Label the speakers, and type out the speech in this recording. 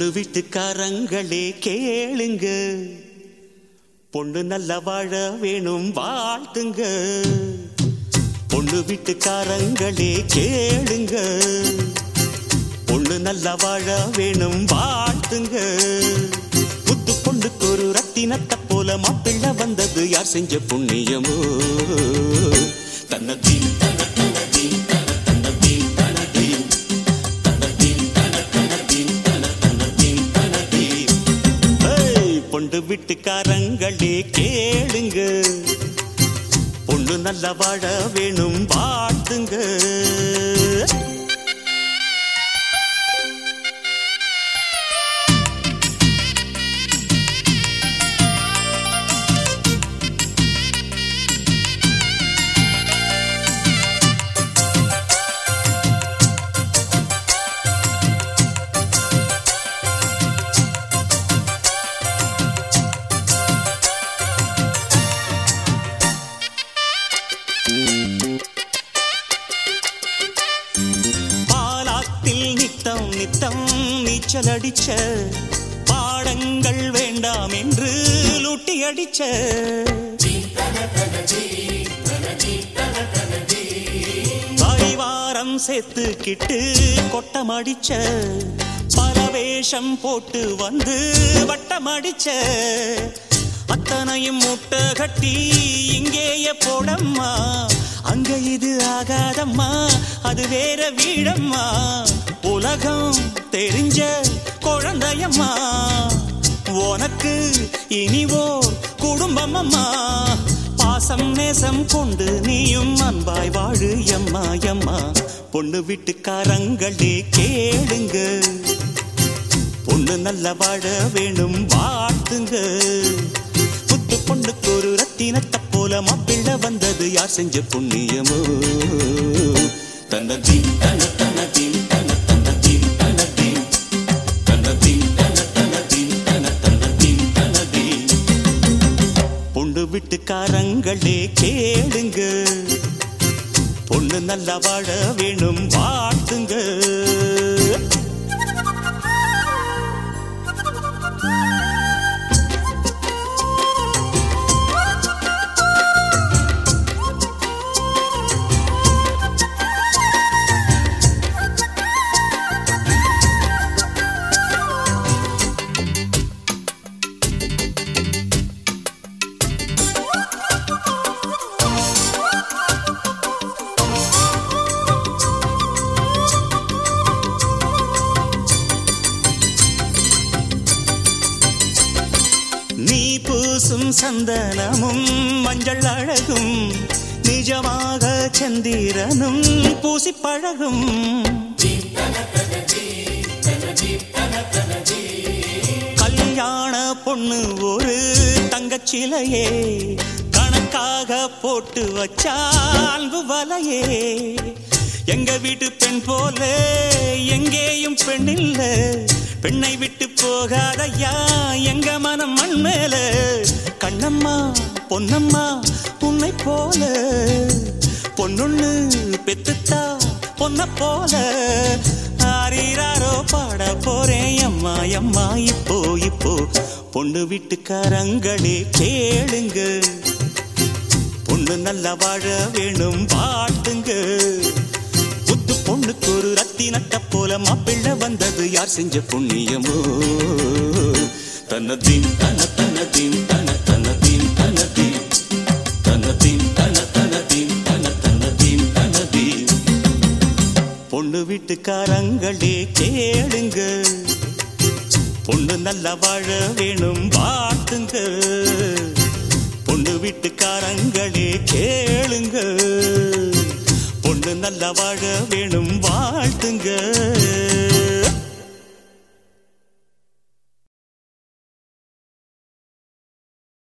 Speaker 1: பொண்ணு வீட்டுக்காரங்களே கேளுங்க பொண்ணு நல்ல வாழ வேணும் வாழ்த்துங்க பொண்ணு வீட்டுக்காரங்களே கேளுங்க பொண்ணு நல்ல வாழ வேணும் வாழ்த்துங்க புத்து பொண்ணுக்கு ஒரு ரத்தினத்தை போல மாப்பிள்ள வந்தது யார் செஞ்ச புண்ணியமோ தன்னதீன் தன தன்னதீன் தன தன்னதீன் தனதீன் தன்னதீன் தன தன்னதீன் தன தன்னதீன் தனதீன் ஏய், பொண்டு வீட்டுக்காரங்களே கேளுங்க பொண்ணு நல்ல வாழ வேணும் வாழ்த்துங்க பாலாத்தில் நித்தம் நித்தம் நீச்சல் அடிச்ச பாடங்கள் வேண்டாம் என்று லூட்டி அடிச்ச வாரம் சேர்த்துக்கிட்டு கொட்டம் அடிச்ச பல வேஷம் போட்டு வந்து வட்டம் அடிச்ச அத்தனையும் முட்டை கட்டி இங்கேயே போடம்மா அங்க இது ஆகாதம்மா அது வேற வீடம்மா உலகம் தெரிஞ்ச குழந்தையம்மா உனக்கு இனிவோ குடும்பம் அம்மா பாசம் நேசம் கொண்டு நீயும் அன்பாய் வாழு எம்மா எம்மா பொண்ணு வீட்டுக்காரங்களே கேளுங்க பொண்ணு நல்ல வாழ வேணும் வாழ்த்துங்க புத்து பொண்ணுக்கு ஒரு ரத்தினத்தை போல மாப்பிள்ள வந்தது யார் செஞ்ச புண்ணியமோ தன்னதீன் தன தனதீன் தன தன்னதீன் தனதீன் தன்னதீன் தன தனதீன் தன தன்னதீன் தனதீன் பொண்ணு வீட்டுக்காரங்களே கேளுங்க பொண்ணு நல்லா வாழ வேணும் வாழ்த்துங்க நீ பூசும் சந்தனமும் மஞ்சள் அழகும் நிஜமாக சந்திரனும் பூசி பழகும் கல்யாண பொண்ணு ஒரு தங்கச்சிலையே கணக்காக போட்டு வச்சா அன்பு வலையே எங்க வீட்டு பெண் போல எங்கேயும் பெண் இல்ல பெண்ணை விட்டு போகாதையா எங்க மனம் மண் மேல கண்ணம்மா பொன்னம்மா உன்னை போல பொண்ணுன்னு பெத்துத்தா பொன்ன போல ஆரீராரோ பாட போறேன் அம்மா அம்மா இப்போ இப்போ பொண்ணு வீட்டுக்காரங்களே கேளுங்க பொண்ணு நல்லா வாழ வேணும் வாழ்த்துங்க புத்து பொண்ணுக்கு ஒரு ரத்தினத்தை போல மாப்பிள்ள வந்தது யார் செஞ்ச புண்ணியமோ தன்னதீன் தன தனதீன் தன தனதீன் தனதீன் தனதீன் தன தனதீன் தன தனதீன் தனதீன் பொண்ணு வீட்டுக்காரங்களே கேளுங்க பொண்ணு நல்லா வாழ வேணும் வாழ்த்துங்க பொண்ணு வீட்டுக்காரங்களே கேளுங்க பொண்ணு நல்லா வாழ வேணும்